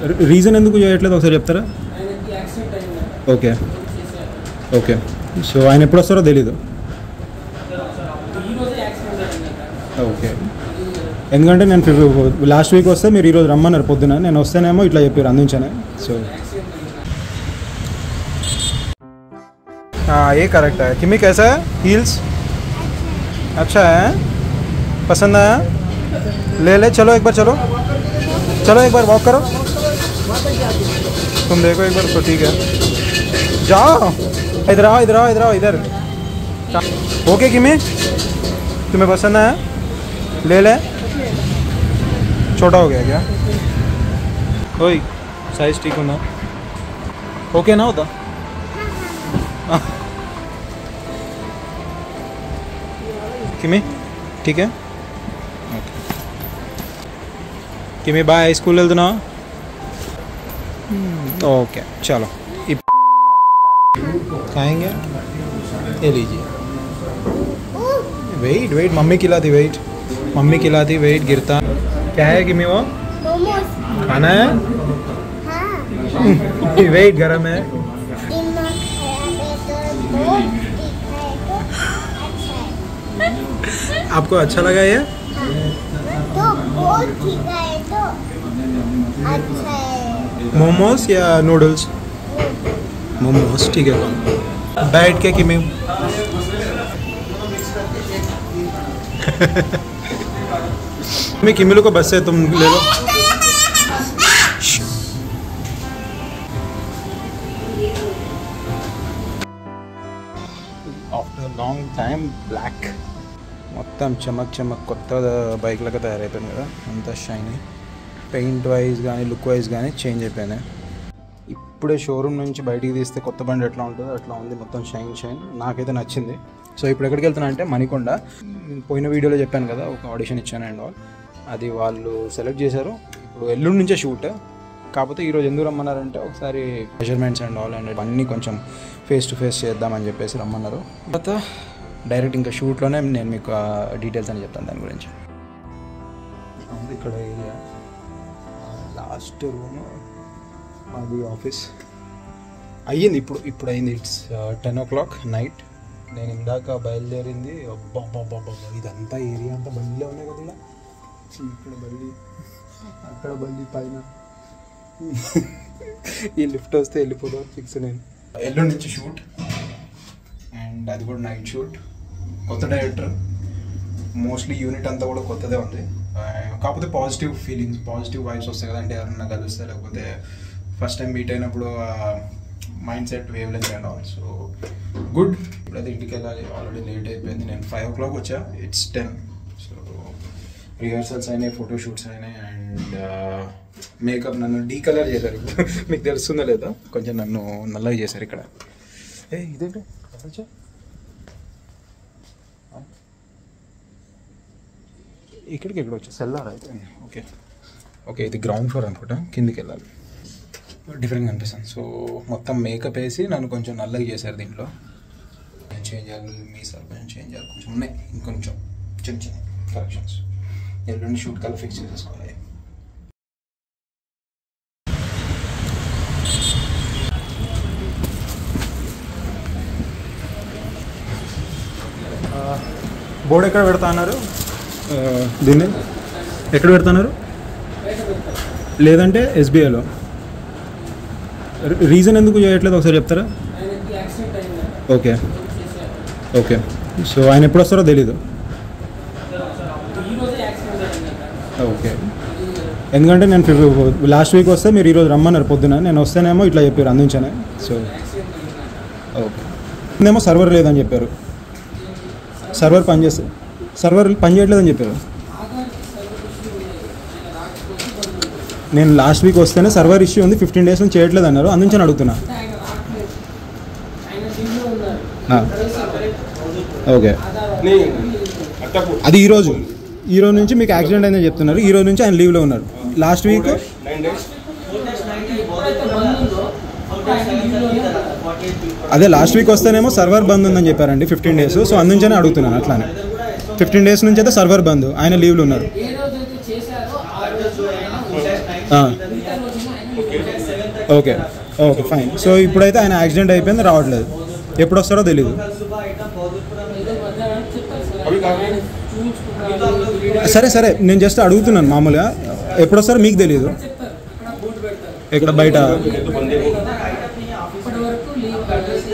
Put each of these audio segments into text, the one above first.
Reason ఎందుకు చేయట్లేదు ఒకసారి చెప్తారా ఆయనకి యాక్సిడెంట్ అయింది ఓకే చేశారు ఓకే సో ఆయన ఎప్పుడు వస్తారో తెలీదు ఈ రోజే యాక్సిడెంట్ అయింది ఓకే ఎందుకంటే నేను ఫిఫ్- లాస్ట్ వీక్ వస్తే మీరు ఈరోజు రమ్మన్నారు పొద్దున నేను వస్తేనేమో ఇట్లా చెప్పారు అందించాను సో हाँ ये करेक्ट है किमी कैसा है हील्स अच्छा है पसंद आया ले ले चलो एक बार चलो चलो एक बार वॉक करो तुम देखो एक बार तो ठीक है जाओ इधर आओ इधर आओ इधर आओ इधर ओके किमी तुम्हें पसंद आया ले ले छोटा हो गया क्या कोई साइज ठीक होना ओके ना होता किमी ठीक है ఓకే किमी బాయ్ స్కూల్ వెళ్తున్నావా ఓకే చలో ఇప్ खाएंगे ये लीजिए वेट वेट मम्मी खिलाती वेट मम्मी खिलाती वेट गिरता क्या है किमी वो मोमोज खाना है हाँ वेट गरम है दिमाग खराब है तो बहुत दिखाए तो अच्छा है आपको अच्छा लगा ये तो बहुत ठीक है तो अच्छा है मोमोज या नूडल्स मोमोज ठीक है बैठ के किमी मैं किमिलो को बस से तुम ले लो ఆఫ్టర్ లాంగ్ టైం బ్లాక్ మొత్తం చమక్ చమక్ కొత్త బైక్ లాగా తయారైపోయింది కదా అంత షైనీ పెయింట్ వైజ్ కానీ లుక్ వైజ్ కానీ చేంజ్ అయిపోయినాయి ఇప్పుడే షోరూమ్ నుంచి బయటికి తీస్తే కొత్త బండి ఎట్లా ఉంటుందో అట్లా ఉంది మొత్తం షైన్ షైన్ నాకైతే నచ్చింది సో ఇప్పుడు ఎక్కడికి వెళ్తున్నా అంటే మణికొండ పోయిన వీడియోలో చెప్పాను కదా ఒక ఆడిషన్ ఇచ్చాను అండ్ ఆల్ అది వాళ్ళు సెలెక్ట్ చేశారు ఇప్పుడు ఎల్లుండి నుంచే షూట్ కాకపోతే ఈరోజు ఎందుకు రమ్మన్నారంటే ఒకసారి మెజర్మెంట్స్ అండ్ ఆల్ అండ్ అన్నీ కొంచెం ఫేస్ టు ఫేస్ చేద్దామని చెప్పేసి రమ్మన్నారు తర్వాత డైరెక్ట్ ఇంకా షూట్లోనే నేను మీకు డీటెయిల్స్ అని చెప్తాను దాని గురించి ఉంది ఇక్కడ ఏరియా లాస్ట్ రూమ్ మాది ఆఫీస్ అయ్యింది ఇప్పుడు ఇప్పుడు అయింది it's ten o'clock night నేను ఇందాక బయలుదేరింది అబ్బా ఇదంతా ఏరియా అంతా బల్లిలో ఉన్నాయి కదా ఇలా. ఇక్కడ బల్లి అక్కడ బల్లి పైన ఈ లిఫ్ట్ వస్తే వెళ్ళిపోదాం ఫిక్స్ నేను ఎల్లుండి నుంచి షూట్ అండ్ అది కూడా నైట్ షూట్ కొత్త డైరెక్టర్ మోస్ట్లీ యూనిట్ అంతా కూడా కొత్తదే ఉంది ఆ, కాకపోతే పాజిటివ్ ఫీలింగ్స్ పాజిటివ్ వైబ్స్ వస్తాయి కదా అంటే ఎవరన్నా కలిస్తే లేకపోతే ఫస్ట్ టైం మీట్ అయినప్పుడు mind set wavelength and all so good ఇప్పుడైతే ఇంటికి వెళ్ళాలి ఆల్రెడీ లేట్ అయిపోయింది నేను ఫైవ్ ఓ క్లాక్ వచ్చా ఇట్స్ టెన్ సో రిహర్సల్స్ అయినాయి ఫోటోషూట్స్ అయినాయి అండ్ మేకప్ నన్ను డీ కలర్ చేశారు మీకు తెలుస్తుందో లేదా కొంచెం నన్ను నల్లగా చేశారు ఇక్కడ ఏ ఇదేంటి కలర్ ఇక్కడికి ఎక్కడ వచ్చా సెల్లార్ అయితే ఓకే ఓకే ఇది గ్రౌండ్ ఫ్లోర్ అనుకుంటా కిందికి వెళ్ళాలి డిఫరెంట్గా అనిపిస్తుంది సో మొత్తం మేకప్ వేసి నన్ను కొంచెం నల్లగా చేశారు దీంట్లో కొంచెం చేంజ్ చేయాలి మీ సార్ కొంచెం చేంజ్ చేయాలి కొంచెం ఉన్నాయి ఇంకొంచెం చిన్న చిన్న కరెక్షన్స్ ఎల్లుండి షూట్ కల్లా ఫిక్స్ చేసేసుకోవాలి బోర్డు ఎక్కడ పెడతా అన్నారు ఆ, దీన్ని ఎక్కడ పెడతాన్నారు లేదంటే ఎస్బీఐలో రీజన్ ఎందుకు చేయట్లేదు ఒకసారి చెప్తారా ఆయనకి యాక్సిడెంట్ అయింది ఓకే చేశారు ఓకే సో ఆయన ఎప్పుడు వస్తారో తెలీదు ఈ రోజే యాక్సిడెంట్ అయింది ఓకే ఎందుకంటే నేను ఫిఫ్- లాస్ట్ వీక్ వస్తే మీరు ఈరోజు రమ్మన్నారు పొద్దున నేను వస్తేనేమో ఇట్లా చెప్పారు అందించాను సో యాక్సిడెంట్ అయింది ఓకే ఇదేమో సర్వర్ లేదని చెప్పారు సర్వర్ పని చేస్తే సర్వర్ పని చేయట్లేదని చెప్పారు నేను లాస్ట్ వీక్ వస్తేనే సర్వర్ ఇష్యూ ఉంది ఫిఫ్టీన్ డేస్ నుంచి చేయట్లేదు అన్నారు అందుకని నేను అడుగుతున్నా అంటే ఆయన రావట్లేదు ఆయన జిమ్లో ఉన్నారు ఆ, ఓకే అది ఈరోజు ఈ రోజు నుంచి మీకు యాక్సిడెంట్ అయిందని చెప్తున్నారు ఈ రోజు నుంచి ఆయన లీవ్లో ఉన్నారు లాస్ట్ వీక్ అదే లాస్ట్ వీక్ వస్తేనేమో సర్వర్ బంద్ ఉందని చెప్పారండి ఫిఫ్టీన్ డేస్ సో అందుంచనే అడుగుతున్నాను అట్లానే ఫిఫ్టీన్ డేస్ నుంచి అయితే సర్వర్ బంద్ ఆయన లీవ్లో ఉన్నారు ఏ రోజైతే చేశారో ఆ రోజు ఆయన ఆ, మిగతా రోజున ఆయన ఓకే ఓకే ఫైన్ సో ఇప్పుడైతే ఆయన యాక్సిడెంట్ అయిపోయింది రావట్లేదు ఎప్పుడు వస్తారో తెలియదు ఏదో మధ్యాహ్నం చెప్తారు సార్ ఆయన చూపించుకుంటారు సరే సరే నేను జస్ట్ అడుగుతున్నాను మామూలుగా ఎప్పుడు వస్తారో మీకు తెలియదు చెప్తారు అక్కడ బోర్డు పెడతారు ఇక్కడ బయట ఇప్పటి వరకు లీవ్ అడ్రస్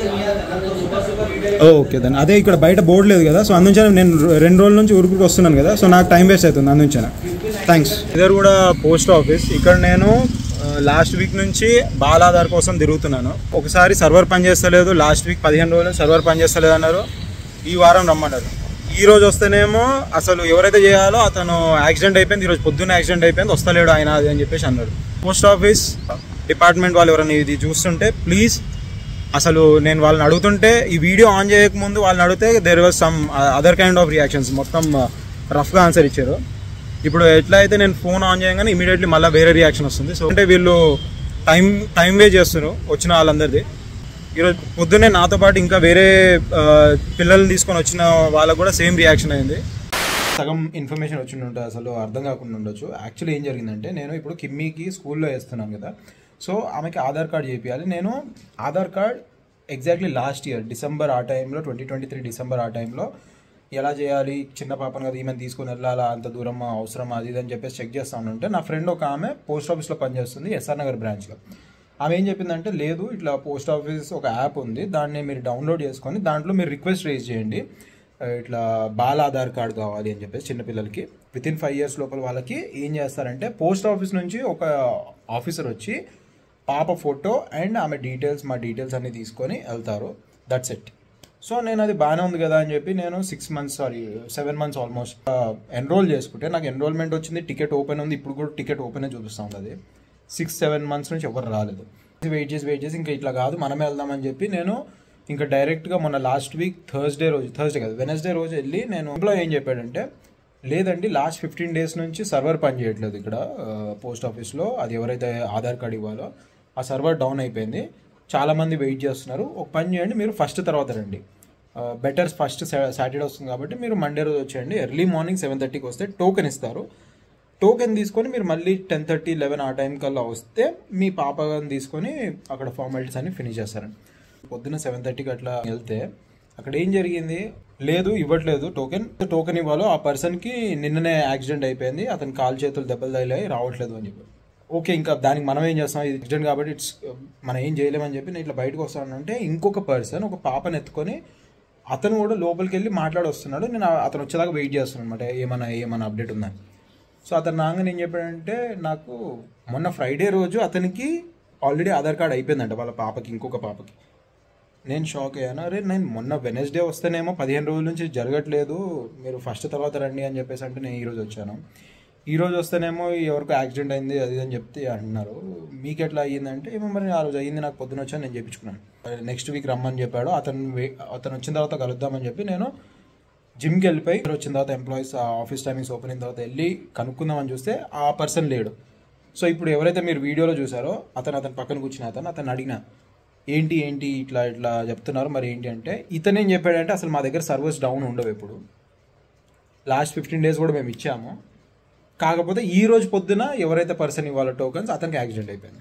ఓకే దాన్ని అదే ఇక్కడ బయట బోర్డు లేదు కదా సో అందుంచే నేను రెండు రోజుల నుంచి ఊరికి వస్తున్నాను కదా సో నాకు టైం వేస్ట్ అవుతుంది అందుంచే థ్యాంక్స్ ఇద్దరు కూడా పోస్ట్ ఆఫీస్ ఇక్కడ నేను లాస్ట్ వీక్ నుంచి బాలాధార్ కోసం తిరుగుతున్నాను ఒకసారి సర్వర్ పనిచేస్తలేదు లాస్ట్ వీక్ పదిహేను రోజులు సర్వర్ పనిచేస్తలేదు అన్నారు ఈ వారం రమ్మన్నారు ఈ రోజు వస్తేనేమో అసలు ఎవరైతే చేయాలో అతను యాక్సిడెంట్ అయిపోయింది ఈరోజు పొద్దున్న యాక్సిడెంట్ అయిపోయింది వస్తలేడు ఆయన అది అని చెప్పేసి అన్నారు పోస్ట్ ఆఫీస్ డిపార్ట్మెంట్ వాళ్ళు ఎవరైనా ఇది చూస్తుంటే ప్లీజ్ అసలు నేను వాళ్ళని అడుగుతుంటే ఈ వీడియో ఆన్ చేయకముందు వాళ్ళని అడిగితే there was some other kind of reactions మొత్తం రఫ్గా ఆన్సర్ ఇచ్చారు ఇప్పుడు ఎట్లా అయితే నేను ఫోన్ ఆన్ చేయగానే ఇమీడియట్లీ మళ్ళీ వేరే రియాక్షన్ వస్తుంది సో అంటే వీళ్ళు టైం టైం వేస్ట్ చేస్తున్నారు వచ్చిన వాళ్ళందరిది ఈరోజు పొద్దున్నే నాతో పాటు ఇంకా వేరే ఆ, పిల్లల్ని తీసుకొని వచ్చిన వాళ్ళకు కూడా సేమ్ రియాక్షన్ అయింది సగం ఇన్ఫర్మేషన్ వచ్చి ఉంటుంది అసలు అర్థం కాకుండా ఉండొచ్చు యాక్చువల్లీ ఏం జరిగిందంటే నేను ఇప్పుడు కిమ్మీకి స్కూల్లో వేస్తున్నాను కదా సో ఆమెకి ఆధార్ కార్డ్ చేయించాలి నేను Aadhaar card exactly last year December ఆ టైంలో ట్వంటీ ట్వంటీ త్రీ డిసెంబర్ ఆ టైంలో ఎలా చేయాలి చిన్న పాపను కదా ఈమెను తీసుకొని వెళ్ళాలా అంత దూరం అవసరం అది ఇది అని చెప్పేసి చెక్ చేస్తా ఉంటే నా ఫ్రెండ్ ఒక ఆమె పోస్ట్ ఆఫీస్లో పనిచేస్తుంది ఎస్ఆర్ నగర్ బ్రాంచ్లో ఆమె ఏం చెప్పిందంటే లేదు ఇట్లా పోస్ట్ ఆఫీస్ ఒక యాప్ ఉంది దాన్ని మీరు డౌన్లోడ్ చేసుకొని దాంట్లో మీరు రిక్వెస్ట్ రేజ్ చేయండి ఆ, ఇట్లా బాల ఆధార్ కార్డ్ కావాలి అని చెప్పేసి చిన్నపిల్లలకి విత్ ఇన్ ఫైవ్ ఇయర్స్ లోపల వాళ్ళకి ఏం చేస్తారంటే పోస్ట్ ఆఫీస్ నుంచి ఒక ఆఫీసర్ వచ్చి పాప ఫోటో అండ్ ఆమె డీటెయిల్స్ మా డీటెయిల్స్ అన్ని తీసుకొని వెళ్తారు దట్స్ ఇట్ సో నేను అది బాగానే ఉంది కదా అని చెప్పి నేను six months sorry seven months almost enrol చేసుకుంటే నాకు ఎన్రోల్మెంట్ వచ్చింది టికెట్ ఓపెన్ ఉంది ఇప్పుడు కూడా టికెట్ ఓపెన్ చూపిస్తూ ఉంటుంది సిక్స్ సెవెన్ మంత్స్ నుంచి ఎవరు రాలేదు వెయిట్ చేసి వెయిట్ చేసి ఇంకా ఇట్లా కాదు మనమే వెళ్దామని చెప్పి నేను ఇంకా డైరెక్ట్గా మొన్న లాస్ట్ వీక్ థర్స్డే రోజు థర్స్డే కాదు వెనస్డే రోజు వెళ్ళి నేను ఇంట్లో ఏం చెప్పాడంటే లేదండి లాస్ట్ ఫిఫ్టీన్ డేస్ నుంచి సర్వర్ పని చేయట్లేదు ఇక్కడ పోస్ట్ ఆఫీస్లో అది ఎవరైతే ఆధార్ కార్డ్ ఇవ్వాలో ఆ సర్వర్ డౌన్ అయిపోయింది చాలా మంది వెయిట్ చేస్తున్నారు ఒక పని చేయండి మీరు ఫస్ట్ తర్వాత రండి బెటర్ ఫస్ట్ సాటర్డే వస్తుంది కాబట్టి మీరు మండే రోజు వచ్చేయండి ఎర్లీ మార్నింగ్ సెవెన్ థర్టీకి వస్తే టోకెన్ ఇస్తారు టోకెన్ తీసుకొని మీరు మళ్ళీ టెన్ థర్టీ లెవెన్ ఆ టైం కల్లా వస్తే మీ పాపని తీసుకొని అక్కడ ఫార్మాలిటీస్ అన్ని ఫినిష్ చేస్తారండి పొద్దున్న సెవెన్ థర్టీకి అట్లా వెళ్తే అక్కడ ఏం జరిగింది లేదు ఇవ్వట్లేదు టోకెన్ టోకెన్ ఇవ్వాలో ఆ పర్సన్కి నిన్ననే యాక్సిడెంట్ అయిపోయింది అతని కాలు చేతులు దెబ్బలు తగిలాయి రావట్లేదు అని చెప్పి ఓకే ఇంకా దానికి మనం ఏం చేస్తాం ఇది యాక్సిడెంట్ కాబట్టి ఇట్స్ మనం ఏం చేయలేమని చెప్పి నేను ఇట్లా బయటకు వస్తానంటే ఇంకొక పర్సన్ ఒక పాపను ఎత్తుకొని అతను కూడా లోపలికి వెళ్ళి మాట్లాడి వస్తున్నాడు నేను ఆ- అతను వచ్చేదాకా వెయిట్ చేస్తున్నాను అనమాట ఏమన్నా ఏమన్నా అప్డేట్ ఉందని సో అతను నాంగని ఏం చెప్పాడంటే నాకు మొన్న ఫ్రైడే రోజు అతనికి ఆల్రెడీ ఆధార్ కార్డ్ అయిపోయిందంట వాళ్ళ పాపకి ఇంకొక పాపకి నేను షాక్ అయ్యాను అరే నేను మొన్న వెనస్డే వస్తేనేమో పదిహేను రోజుల నుంచి జరగట్లేదు మీరు ఫస్ట్ తర్వాత రండి అని చెప్పేసి అంటే నేను ఈరోజు వచ్చాను ఈ రోజు వస్తేనేమో ఎవరికో యాక్సిడెంట్ అయింది అది ఇది అని చెప్తే అంటున్నారు మీకు ఎట్లా అయ్యిందంటే ఏమో మరి ఆ రోజు అయ్యింది నాకు పొద్దున వచ్చాను నేను చెప్పించుకున్నాను నెక్స్ట్ వీక్ రమ్మని చెప్పాడు అతను వే- అతను వచ్చిన తర్వాత కలుద్దామని చెప్పి నేను జిమ్కి వెళ్ళిపోయి ఇక్కడ వచ్చిన తర్వాత ఎంప్లాయీస్ ఆ ఆఫీస్ టైమింగ్స్ ఓపెన్ అయిన తర్వాత వెళ్ళి కనుక్కుందామని చూస్తే ఆ పర్సన్ లేడు సో ఇప్పుడు ఎవరైతే మీరు వీడియోలో చూసారో అతను అతని పక్కన కూర్చున్న అతను అతను అడిగిన ఏంటి ఏంటి ఇట్లా ఇట్లా చెప్తున్నారు మరి ఏంటి అంటే ఇతను ఏం చెప్పాడంటే అసలు మా దగ్గర సర్వర్స్ డౌన్ ఉండవు ఎప్పుడు లాస్ట్ ఫిఫ్టీన్ డేస్ కూడా మేము ఇచ్చాము కాకపోతే ఈ రోజు పొద్దున ఎవరైతే పర్సన్ ఇవ్వాలో టోకన్స్ అతనికి యాక్సిడెంట్ అయిపోయింది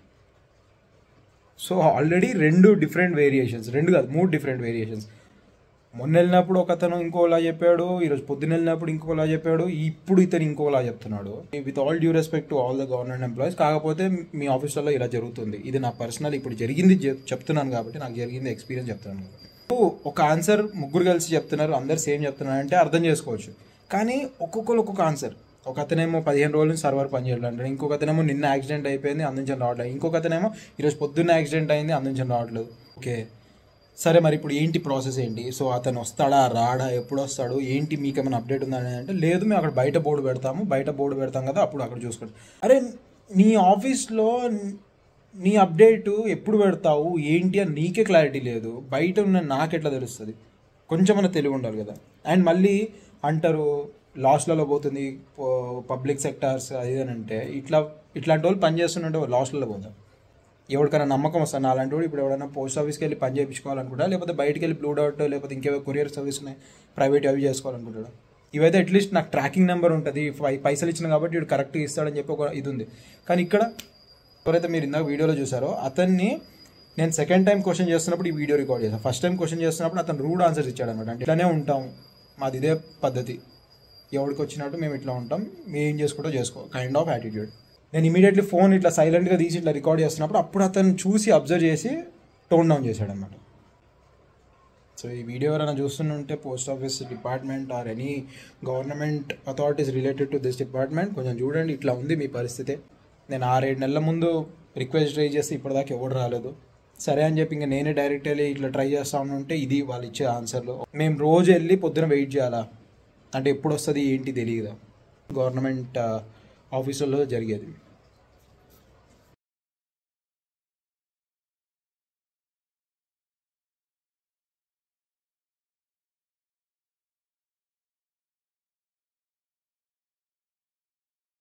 సో ఆల్రెడీ రెండు డిఫరెంట్ వేరియేషన్స్ రెండు కాదు మూడు డిఫరెంట్ వేరియేషన్స్ మొన్న వెళ్ళినప్పుడు ఒక అతను ఇంకోలా చెప్పాడు ఈరోజు పొద్దున్న వెళ్ళినప్పుడు ఇంకోలా చెప్పాడు ఇప్పుడు ఇతను ఇంకోలా చెప్తున్నాడు with all due respect to all the government employees కాకపోతే మీ ఆఫీసులలో ఇలా జరుగుతుంది ఇది నా పర్సనల్ ఇప్పుడు జరిగింది చెప్- చెప్తున్నాను కాబట్టి నాకు జరిగింది ఎక్స్పీరియన్స్ చెప్తున్నాను కాబట్టి. ఒక ఆన్సర్ ముగ్గురు కలిసి చెప్తున్నారు అందరు సేమ్ చెప్తున్నారు అంటే అర్థం చేసుకోవచ్చు కానీ ఒక్కొక్కరు ఒక్కొక్క ఆన్సర్ ఒక అతనేమో పదిహేను రోజుల నుంచి సర్వర్ పనిచేయడం అంటాడు ఇంకొక అతనేమో నిన్న యాక్సిడెంట్ అయిపోయింది అందించని రావట్లేదు ఇంకొక అతనేమో ఈరోజు పొద్దున్న యాక్సిడెంట్ అయింది అందించని రావట్లేదు ఓకే సరే మరి ఇప్పుడు ఏంటి ప్రాసెస్ ఏంటి సో అతను వస్తాడా రాడా ఎప్పుడు వస్తాడు ఏంటి మీకు ఏమైనా అప్డేట్ ఉందా అని అంటే లేదు మేము అక్కడ బయట బోర్డు పెడతాము బయట బోర్డు పెడతాం కదా అప్పుడు అక్కడ చూసుకోండి అరే నీ ఆఫీస్లో నీ అప్డేట్ ఎప్పుడు పెడతావు ఏంటి అని నీకే క్లారిటీ లేదు బయట ఉన్న నాకెట్లా తెలుస్తుంది కొంచెమైనా తెలివి ఉండాలి కదా అండ్ మళ్ళీ అంటారు లాస్లలో పోతుంది పబ్లిక్ సెక్టార్స్ అది ఇది అని అంటే ఇట్లా ఇట్లాంటి వాళ్ళు పని చేస్తుంటే లాస్లలో పోతాం ఎవరికైనా నమ్మకం వస్తాను అలాంటి వాడు ఇప్పుడు ఎవరైనా పోస్ట్ ఆఫీస్కి వెళ్ళి పని చేయించుకోవాలనుకుంటా లేకపోతే బయటికి వెళ్ళి బ్లూ డాట్ లేకపోతే ఇంకేవో కొరియర్ సర్వీస్ ఉన్నాయి ప్రైవేట్ అవి చేసుకోవాలనుకుంటాడు ఇవైతే అట్లీస్ట్ నాకు ట్రాకింగ్ నెంబర్ ఉంటుంది పై- పైసలు ఇచ్చిన కాబట్టి వీడు కరెక్ట్గా ఇస్తాడని చెప్పి ఒక ఇది ఉంది కానీ ఇక్కడ ఎవరైతే మీరు ఇందాక వీడియోలో చూసారో అతన్ని నేను సెకండ్ టైం క్వశ్చన్ చేస్తున్నప్పుడు ఈ వీడియో రికార్డ్ చేశాను ఫస్ట్ టైం క్వశ్చన్ చేస్తున్నప్పుడు అతను రూడ్ ఆన్సర్స్ ఇచ్చాడు అనమాట అంటే ఇట్లానే ఉంటాం మాది ఇదే పద్ధతి ఎవరికి వచ్చినట్టు మేము ఇట్లా ఉంటాం మేము ఏం చేసుకుంటూ చేసుకో కైండ్ ఆఫ్ యాటిట్యూడ్ నేను ఇమీడియట్లీ ఫోన్ ఇట్లా సైలెంట్గా తీసి ఇట్లా రికార్డ్ చేస్తున్నప్పుడు అప్పుడు అతను చూసి అబ్జర్వ్ చేసి టోన్ డౌన్ చేశాడు అనమాట సో ఈ వీడియో ఎవరైనా చూస్తుంటే post office department or any government authorities related to this department కొంచెం చూడండి ఇట్లా ఉంది మీ పరిస్థితి నేను ఆరేడు నెలల ముందు రిక్వెస్ట్ ట్రై చేసి ఇప్పటిదాకా ఎవరు రాలేదు సరే అని చెప్పి ఇంకా నేనే డైరెక్ట్ వెళ్ళి ఇట్లా ట్రై చేస్తా ఉంటే ఇది వాళ్ళు ఇచ్చే ఆన్సర్లు మేము రోజు వెళ్ళి పొద్దున వెయిట్ చేయాలా అంటే ఎప్పుడు వస్తుంది ఏంటి తెలియదు గవర్నమెంట్ ఆఫీసుల్లో జరిగేది